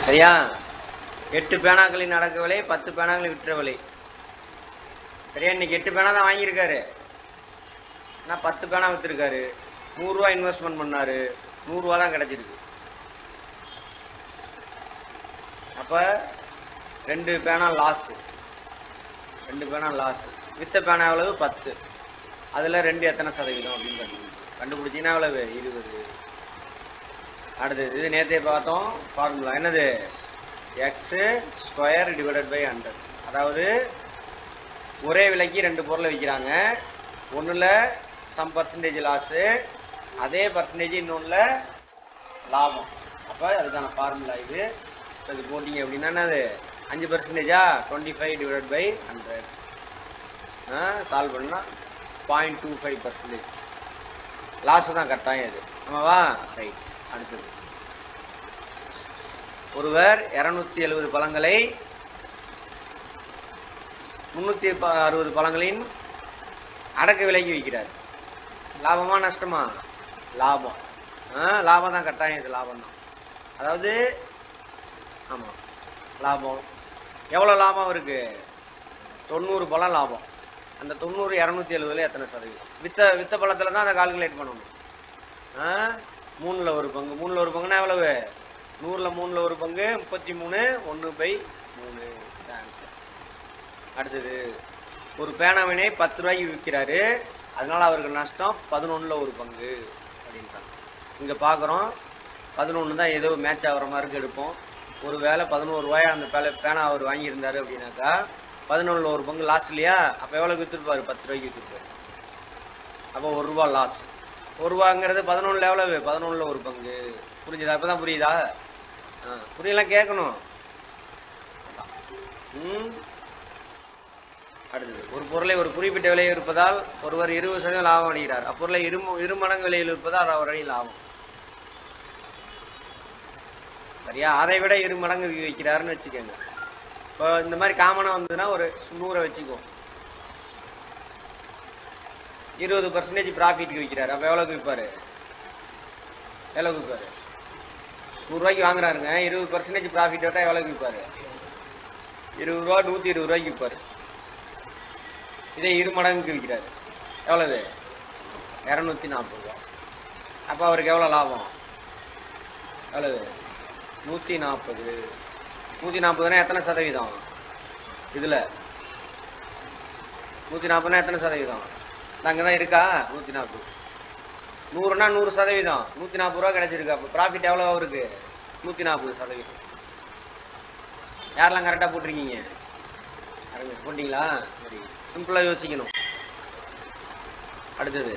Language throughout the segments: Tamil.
சரியா எட்டு பேனாக்களின் அடக்க விலை பத்து பேனாக்களின் விற்ற விலை சரியா இன்னைக்கு எட்டு பேனா தான் வாங்கியிருக்காரு ஆனால் பத்து பேனா விற்றுருக்காரு நூறுரூவா இன்வெஸ்ட்மெண்ட் பண்ணாரு நூறுரூவா தான் கிடச்சிருக்கு அப்போ ரெண்டு பேனா லாஸு ரெண்டு பேனா லாஸு வித்த பேனா எவ்வளவு பத்து அதில் ரெண்டு எத்தனை சதவீதம் அப்படின்னு கண்டுபிடிச்சு கண்டுபிடிச்சிங்கன்னா எவ்வளவு இருபது அடுத்தது இது நேற்றே பார்த்தோம் ஃபார்முலா என்னது x square divided by hundred அதாவது ஒரே விலைக்கு ரெண்டு பொருளை விற்கிறாங்க ஒன்றில் சம் பர்சன்டேஜ் லாஸு அதே பர்சன்டேஜ் இன்னொன்றில் லாபம் அப்போ அதுக்கான ஃபார்முலா இது இப்ப இது போட்டிங்க அப்படின்னா என்னது அஞ்சு பர்சன்டேஜா twenty five divide by hundred solve பண்ணால் point two five percentage loss தான் கட்டாயம் இது ஆமாவா ரைட் அடுத்தது ஒருவர் இரநூத்தி எழுபது பழங்களை முந்நூற்றி ப அறுபது பழங்களின் அடக்க விலைக்கு விற்கிறார் லாபமா நஷ்டமா லாபம் ஆ லாபம் தான் கட்டாயம் இது லாபம் தான் அதாவது ஆமாம் லாபம் எவ்வளோ லாபம் இருக்கு தொண்ணூறு பழம் லாபம் அந்த தொண்ணூறு இரநூத்தி எழுபதுல எத்தனை சதவீதம் வித்த வித்த பழத்தில் தான் அதை கால்குலேட் பண்ணணும் ஆ மூணில் ஒரு பங்கு மூணில் ஒரு பங்குனா எவ்வளவு நூறில் மூணில் ஒரு பங்கு முப்பத்தி மூணு ஒன்று பை மூணு ஆன்சர் அடுத்தது ஒரு பேனாவினை பத்து ரூபாய்க்கு விற்கிறாரு அதனால அவருக்கு நஷ்டம் பதினொன்றில் ஒரு பங்கு அப்படின்றாங்க இங்கே பார்க்குறோம் பதினொன்று தான் ஏதோ மேட்ச் ஆகிற மாதிரி எடுப்போம் ஒரு வேளை பதினோரு ரூபாய் அந்த பேல பேனா அவர் வாங்கியிருந்தாரு அப்படின்னாக்கா பதினொன்றில் ஒரு பங்கு லாஸ் இல்லையா அப்போ எவ்வளோ விற்றுருப்பாரு பத்து ரூபாய்க்கு விற்றுருப்பாரு அப்போ ஒரு ரூபா லாஸ் ஒரு ரூபாங்கிறது பதினொன்றில் எவ்வளவு பதினொன்றில் ஒரு பங்கு புரிஞ்சுதா இப்போ தான் புரியுதா ஆ புரியலாம் கேட்கணும் ம் அடுத்தது ஒரு பொருளை ஒரு குறிப்பிட்ட விலையில் இருப்பதால் ஒருவர் இருபது சதவீதம் லாபம் அடைகிறார் அப்பொருளை இரு இரு மடங்கு விலையில் இருப்பதால் அவர் அடைய லாபம் சரியா அதை விட இரு மடங்கு வி- விற்கிறாருன்னு வச்சுக்கோங்க இப்போ இந்த மாதிரி காமனாக வந்ததுன்னா ஒரு நூறை வச்சுக்குவோம் இருபது பர்சன்டேஜ் ப்ராஃபிட்க்கு விற்கிறாரு அப்போ எவ்வளோக்கு விற்பாரு எவ்வளோக்கு விற்பாரு நூறுரூவாய்க்கு வாங்குறாருங்க இருபது பர்சன்டேஜ் ப்ராஃபிட் விட்டால் எவ்வளோக்கு விற்பாரு இருபது ரூபா நூற்றி இருபது ரூபாய்க்கு விற்பாரு இதே இரு மடங்குக்கு விற்கிறாரு எவ்வளவு இரநூத்தி நாற்பது ரூபா அப்போ அவருக்கு எவ்வளோ லாபம் எவ்வளவு நூற்றி நாற்பது நூற்றி நாற்பதுனா எத்தனை சதவீதம் இதில் நூற்றி நாற்பதுனா எத்தனை சதவீதம் அங்கே தான் இருக்கா நூற்றி நாற்பது நூறுனா நூறு சதவீதம் நூற்றி நாற்பது ரூபா கிடைச்சிருக்கு அப்போ ப்ராஃபிட் எவ்வளோ அவருக்கு நூற்றி நாற்பது சதவீதம் யாரெல்லாம் கரெக்டாக போட்டிருக்கீங்க அருமை போட்டிங்களா சரி சிம்பிளாக யோசிக்கணும் அடுத்தது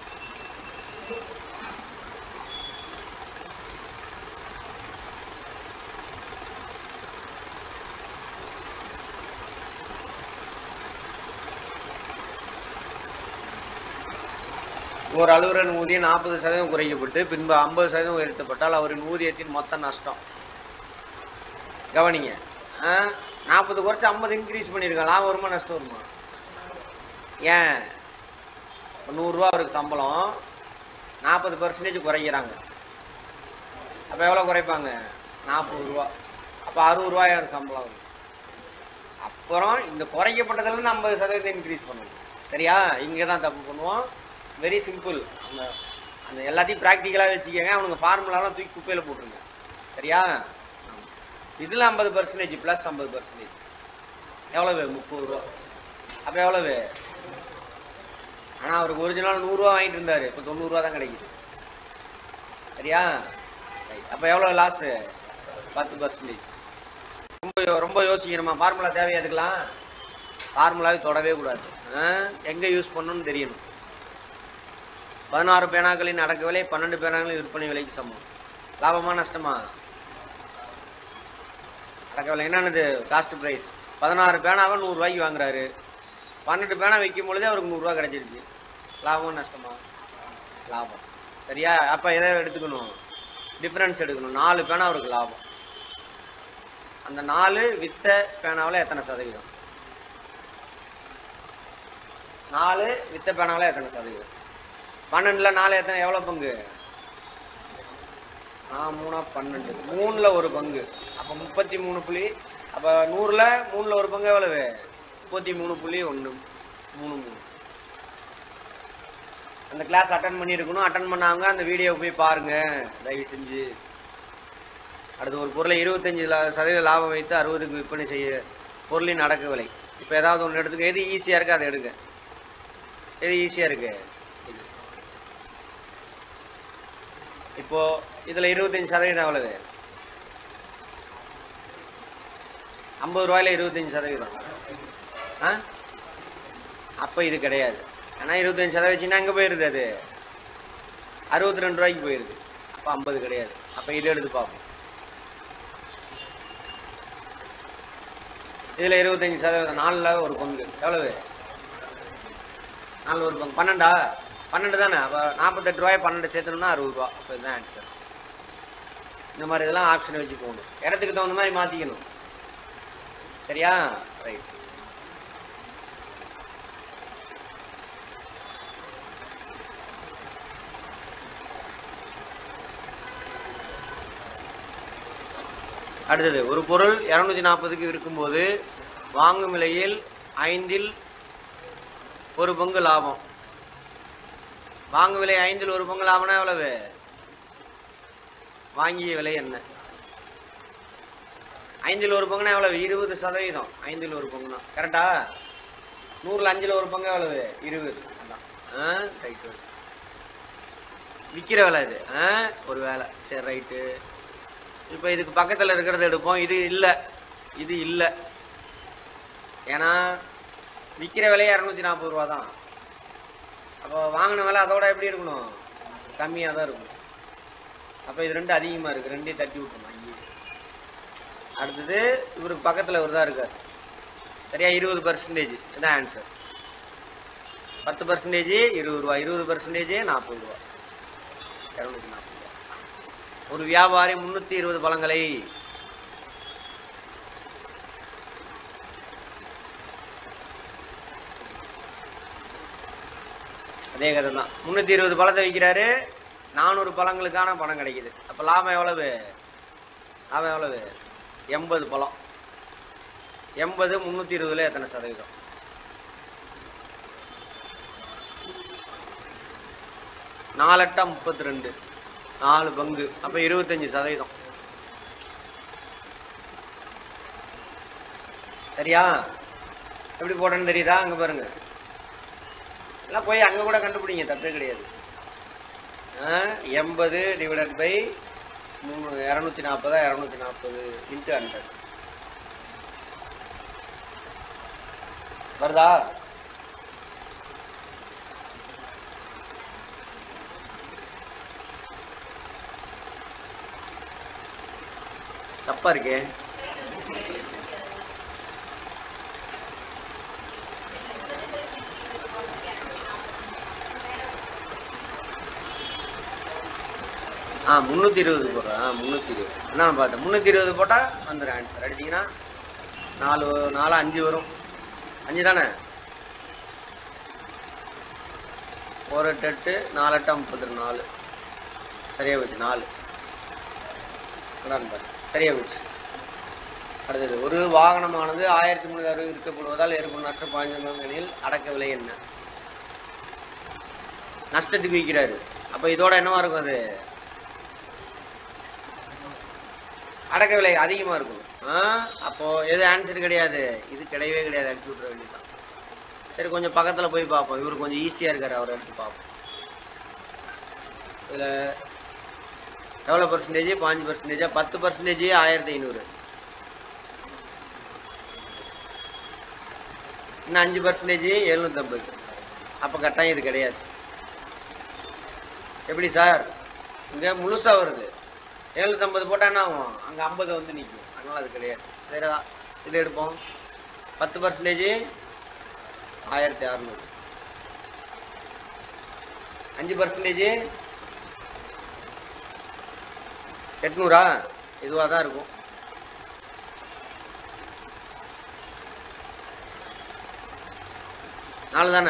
ஒரு அலுவலரின் ஊதியம் நாற்பது சதவீதம் குறைக்கப்பட்டு பின்பு ஐம்பது சதவீதம் உயர்த்தப்பட்டால் அவரின் ஊதியத்தின் மொத்த நஷ்டம் கவனிங்க நாற்பது குறைச்சு ஐம்பது இன்க்ரீஸ் பண்ணியிருக்கான் லாபம் வருமா நஷ்டம் வருமா ஏன் இப்போ நூறுரூவா அவருக்கு சம்பளம் நாற்பது பர்சன்டேஜ் குறைக்கிறாங்க அப்போ எவ்வளோ குறைப்பாங்க நாற்பது ரூபா அப்போ அறுபது ரூபாய் அவர் சம்பளம் வரும் அப்புறம் இந்த குறைக்கப்பட்டதுலேருந்து ஐம்பது சதவீதம் இன்க்ரீஸ் பண்ணணும் சரியா இங்கே தான் தப்பு பண்ணுவோம் வெரி சிம்பிள் அந்த அந்த எல்லாத்தையும் ப்ராக்டிக்கலாக வச்சுக்கோங்க அவனுங்க ஃபார்முலாலாம் தூக்கி குப்பையில் போட்டுருங்க சரியா இதில் ஐம்பது பர்சன்டேஜ் ப்ளஸ் ஐம்பது பர்சன்டேஜ் எவ்வளவு முப்பது ரூபா அப்போ எவ்வளவு ஆனால் அவருக்கு ஒரிஜினல் நூறுரூவா வாங்கிட்டு இருந்தார் இப்போ தொண்ணூறுரூவா தான் கிடைக்குது சரியா அப்போ எவ்வளோ லாஸு பத்து பர்சன்டேஜ் ரொம்ப யோ- ரொம்ப யோசிக்கணுமா ஃபார்முலா தேவையா அதுக்கெல்லாம் ஃபார்முலாவே தொடவே கூடாது எங்கே யூஸ் பண்ணணும்னு தெரியணும் பதினாறு பேனாக்களின் அடக்க விலை பன்னெண்டு பேனாக்களின் விற்பனை விலைக்கு சமம் லாபமா நஷ்டமா அடக்க விலை என்னன்னது காஸ்ட் ப்ரைஸ் பதினாறு பேனாவை நூறுரூவாய்க்கு வாங்குறாரு பன்னெண்டு பேனா விற்கும் பொழுதே அவருக்கு நூறுரூவா கிடைச்சிருச்சு லாபம் நஷ்டமா லாபம் சரியா அப்போ எதை எடுத்துக்கணும் டிஃப்ரென்ஸ் எடுக்கணும் நாலு பேனா அவருக்கு லாபம் அந்த நாலு வித்த பேனாவில் எத்தனை சதவீதம் நாலு வித்த பேனாவில் எத்தனை சதவீதம் பன்னெண்டுல நாலு எத்தனை எவ்வளோ பங்கு நான் மூணா பன்னெண்டு மூணுல ஒரு பங்கு அப்போ முப்பத்தி மூணு புள்ளி அப்போ நூறுல மூணுல ஒரு பங்கு எவ்வளவு முப்பத்தி மூணு புள்ளி ஒன்று மூணு மூணு அந்த கிளாஸ் அட்டன் பண்ணியிருக்கணும் அட்டன் பண்ணாங்க அந்த வீடியோவை போய் பாருங்க தயவு செஞ்சு அடுத்து ஒரு பொருளை இருபத்தஞ்சு லா- சதவீத லாபம் வைத்து அறுபதுக்கு விற்பனை செய்ய பொருளின் அடக்க விலை இப்போ ஏதாவது ஒன்று எடுத்துக்க எது ஈஸியாக இருக்கு அதை எடுங்க எது ஈஸியாக இருக்கு இது இப்போ இதில் இருபத்தஞ்சு சதவீதம் எவ்வளவு ஐம்பது ரூபாயில இருபத்தஞ்சு சதவீதம் ஆ அப்போ இது கிடையாது ஆனால் இருபத்தஞ்சு சதவீதம் எங்கே போயிருது அது அறுபத்தி ரெண்டு ரூபாய்க்கு போயிருது அப்போ ஐம்பது கிடையாது அப்போ இதை எடுத்து பார்ப்போம் இதில் இருபத்தஞ்சி சதவீதம் நாலில் ஒரு பங்கு எவ்வளவு நாலு ஒரு பங்கு பன்னெண்டா பன்னெண்டு தானே அப்போ நாற்பத்தெட்டு ரூபாய் பன்னெண்டு சேர்த்தணும்னா அறுபது ரூபா அப்போ இதுதான் ஆன்சர் இந்த மாதிரி இதெல்லாம் ஆப்ஷன் வச்சு போகணும் இடத்துக்கு தகுந்த மாதிரி மாற்றிக்கணும் சரியா ரைட் அடுத்தது ஒரு பொருள் இரநூத்தி நாற்பதுக்கு இருக்கும்போது வாங்கும் விலையில் ஐந்தில் ஒரு பங்கு லாபம் வாங்கும் விலை ஐந்தில் ஒரு பங்கு லாபம்னா எவ்வளவு வாங்கிய விலை என்ன ஐந்தில் ஒரு பங்குனா எவ்வளவு இருபது சதவீதம் ஐந்தில் ஒரு பங்குனா கரெக்டா நூறுல அஞ்சுல ஒரு பங்கு எவ்வளவு இருபது அதான் ஆ ரைட்டு விற்கிற விலை இது ஆ ஒரு வேலை சரி ரைட்டு இப்போ இதுக்கு பக்கத்தில் இருக்கிறத எடுப்போம் இது இல்லை இது இல்லை ஏன்னா விற்கிற விலையே இரநூத்தி நாற்பது ரூபா தான் அப்போ வாங்கின விலை அதோட எப்படி இருக்கணும் கம்மியாக தான் இருக்கும் அப்போ இது ரெண்டு அதிகமாக இருக்குது ரெண்டையும் தட்டி விட்டணும் ஐயே அடுத்தது இவருக்கு பக்கத்தில் இவர் தான் இருக்கார் சரியா இருபது பர்சன்டேஜ் இதான் ஆன்சர் பத்து பர்சன்டேஜ் இருபது ரூபா இருபது பர்சன்டேஜ் நாற்பது ரூபா இரநூத்தி நாற்பது ரூபா ஒரு வியாபாரி முன்னூத்தி இருபது பழங்களை அதே கதை தான் முன்னூத்தி இருபது பழத்தை விற்கிறாரு நானூறு பழங்களுக்கான பணம் கிடைக்குது அப்ப லாபம் எவ்வளவு லாபம் எவ்வளவு எண்பது பழம் எண்பது முன்னூத்தி இருபதுல எத்தனை சதவீதம் நாலட்டா முப்பத்தி ரெண்டு நாலு பங்கு அப்ப இருபத்தஞ்சு சதவீதம் சரியா எப்படி போட்டேன்னு தெரியுதா அங்க பாருங்க எல்லாம் போய் அங்க கூட கண்டுபிடிங்க தப்பே கிடையாது எண்பது டிவைடட் பை மூணு இரநூத்தி நாற்பதா இரநூத்தி நாற்பது இன்ட்டு ஹண்ட்ரட் வருதா தப்பா இருக்கே ஆ முந்நூற்றி இருபது போடுறேன் ஆ முந்நூற்றி இருபது நான் பார்த்தேன் முந்நூற்றி இருபது போட்டால் வந்துடும் ஆன்சர் அடிச்சிங்கன்னா நாலு நாலு அஞ்சு வரும் அஞ்சு தானே ஒரு எட்டு எட்டு நாலு எட்டா முப்பத்தி ரெண்டு நாலு சரியா போச்சு நாலு கொண்டாந்து பாரு. சரியா போச்சு அடுத்தது ஒரு வாகனமானது ஆயிரத்தி முந்நூறு அறுபது விற்கப்படுவதால் ஏற்படும் நஷ்டம் பாய்ஞ்செனில் அடக்க விலை என்ன நஷ்டத்துக்கு விற்கிறாரு அப்ப இதோட என்னவா இருக்கும் அது அடக்க விலை அதிகமா இருக்கும் ஆ அப்போ எது ஆன்சர் கிடையாது இது கிடையவே கிடையாது அடிச்சு விட்ற வேண்டியதுதான் சரி கொஞ்சம் பக்கத்துல போய் பார்ப்போம் இவர் கொஞ்சம் ஈஸியா இருக்காரு அவரை எடுத்து பார்ப்போம் இதுல எவ்வளோ பர்சன்டேஜ் பாஞ்சு பர்சன்டேஜா பத்து பர்சன்டேஜ் ஆயிரத்தி ஐநூறு இன்னும் அஞ்சு பர்சன்டேஜ் எழுநூற்றம்பது அப்போ கட்டாயம் இது கிடையாது எப்படி சார் இங்கே முழுசாக வருது எழுநூற்றம்பது போட்டால் என்ன ஆகும் அங்கே ஐம்பது வந்து நிற்கும் அதனால் அது கிடையாது சரிதா இது எடுப்போம் பத்து பர்சன்டேஜ் ஆயிரத்தி அறநூறு அஞ்சு பர்சன்டேஜ் எட்நூறா இதுவாக தான் இருக்கும் நாலு தானே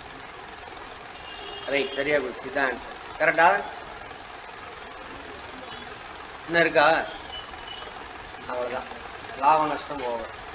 ரைட் சரியா போச்சு இதுதான் ஆன்சர் கரெக்டா இன்னும் இருக்கா அவ்வளோதான் லாப நஷ்டம் போக